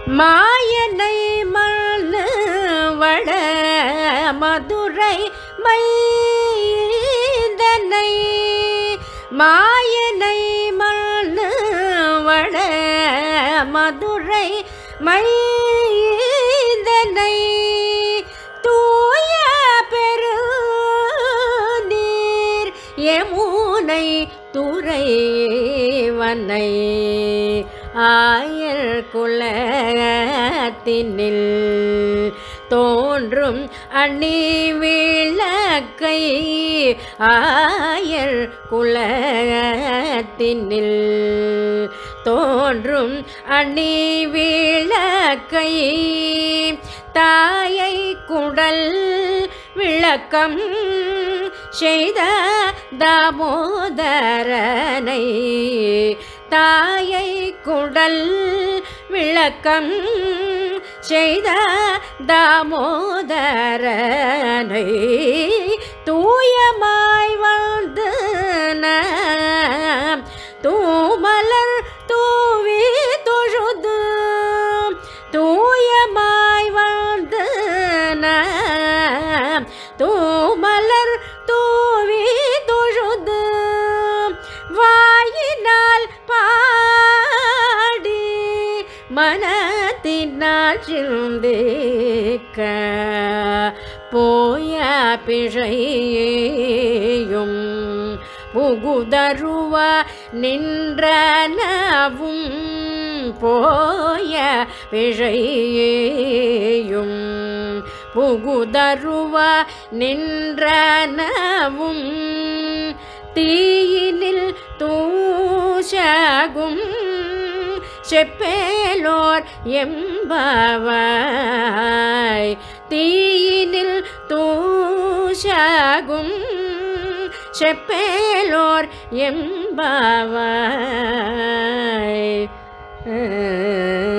மாயனை மண்ணு வட மதுரை மைந்தனை மாயனை மண்ணு வட மதுரை மைந்தனை தூய பெருநீர் யமுனை துறைவனை ஆயர் குலத்தினில் தோன்றும் அணி விளக்கை ஆயர் குலத்தினில் தோன்றும் அணி விளக்கை தாயை குடல் விளக்கம் செய்த தாமோதரனை தாயை குடல் விளக்கம் செய்த தாமோதரனை தூயமாய் வந்து நாம் தூமலர் தூவி தொழுது தூயமாய் வந்து நாம் தூமலர் தூவி தொழுது வாயினால் பாடி மனத்தினால் சிந்திக்க போய பிழையும் புகுதருவ நின்றனவும் போய பிழையும் புகுதருவ நின்றனவும் தீயினில் தூஷகும் செப்பேலோர் எம்பவாய் தீயினில் தூஷகும் செப்பேலோர் எம்பவாய்